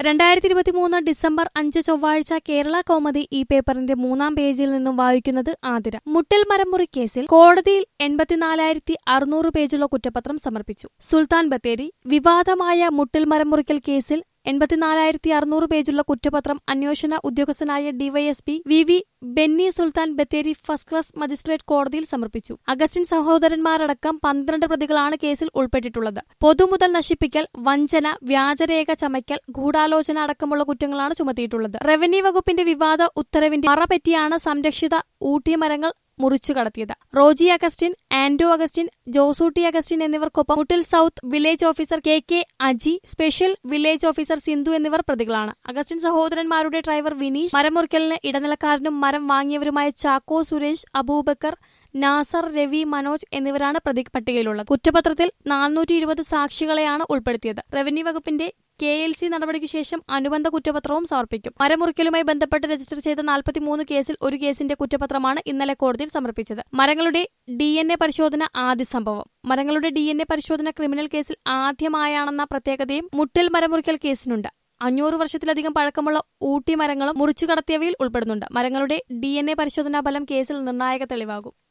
രണ്ടായിരത്തി ഇരുപത്തിമൂന്ന് ഡിസംബർ അഞ്ച് ചൊവ്വാഴ്ച കേരള കൗമുദി ഈ പേപ്പറിന്റെ മൂന്നാം പേജിൽ നിന്നും വായിക്കുന്നത് ആതിര മുട്ടിൽ മരമുറി കേസിൽ കോടതിയിൽ എൺപത്തിനാലായിരത്തി അറുന്നൂറ് പേജുള്ള കുറ്റപത്രം സമർപ്പിച്ചു സുൽത്താൻ ബത്തേരി വിവാദമായ മുട്ടിൽ മരമുറിക്കൽ കേസിൽ എൺപത്തിനാലായിരത്തി അറുന്നൂറ് പേജുള്ള കുറ്റപത്രം അന്വേഷണ ഉദ്യോഗസ്ഥനായ DYSP V V Benny Sulthan Bathery first class magistrate കോടതിയിൽ സമർപ്പിച്ചു അഗസ്റ്റിൻ സഹോദരന്മാരടക്കം പന്ത്രണ്ട് പ്രതികളാണ് കേസിൽ ഉൾപ്പെട്ടിട്ടുള്ളത് പൊതുമുതൽ നശിപ്പിക്കൽ വഞ്ചന വ്യാജരേഖ ചമയ്ക്കൽ ഗൂഢാലോചന അടക്കമുള്ള കുറ്റങ്ങളാണ് ചുമത്തിയിട്ടുള്ളത് റവന്യൂ വകുപ്പിന്റെ വിവാദ ഉത്തരവിന്റെ മറപറ്റിയാണ് സംരക്ഷിത ഊട്ടിമരങ്ങൾ മുറിച്ചു കടത്തിയത് Roji Augustine Anto Augustine Josootty Augustine എന്നിവർക്കൊപ്പം മുട്ടിൽ south village officer K K Aji special village officer Sindhu എന്നിവർ പ്രതികളാണ് അഗസ്റ്റിൻ സഹോദരന്മാരുടെ ഡ്രൈവർ വിനീഷ് മരം മുറിക്കലിന് ഇടനിലക്കാരനും മരം വാങ്ങിയവരുമായ ചാക്കോ സുരേഷ് അബൂബക്കർ നാസർ രവി മനോജ് എന്നിവരാണ് പ്രതി പട്ടികയിലുള്ളത് കുറ്റപത്രത്തിൽ നാനൂറ്റി ഇരുപത് സാക്ഷികളെയാണ് ഉൾപ്പെടുത്തിയത് റവന്യൂ വകുപ്പിന്റെ കെ എൽ സി നടപടിക്ക് ശേഷം അനുബന്ധ കുറ്റപത്രവും സമർപ്പിക്കും മരമുറിക്കലുമായി ബന്ധപ്പെട്ട് രജിസ്റ്റർ ചെയ്ത നാൽപ്പത്തിമൂന്ന് കേസിൽ ഒരു കേസിന്റെ കുറ്റപത്രമാണ് ഇന്നലെ കോടതിയിൽ സമർപ്പിച്ചത് മരങ്ങളുടെ ഡി എൻ എ പരിശോധന ആദ്യ സംഭവം മരങ്ങളുടെ ഡി എൻ എ പരിശോധന ക്രിമിനൽ കേസിൽ ആദ്യമായാണെന്ന പ്രത്യേകതയും മുട്ടിൽ മരമുറിക്കൽ കേസിനുണ്ട് അഞ്ഞൂറ് വർഷത്തിലധികം പഴക്കമുള്ള ഊട്ടി മരങ്ങളും മുറിച്ചു കടത്തിയവയിൽ ഉൾപ്പെടുന്നുണ്ട് മരങ്ങളുടെ ഡി എൻ എ പരിശോധനാ ഫലം കേസിൽ നിർണായക തെളിവാകും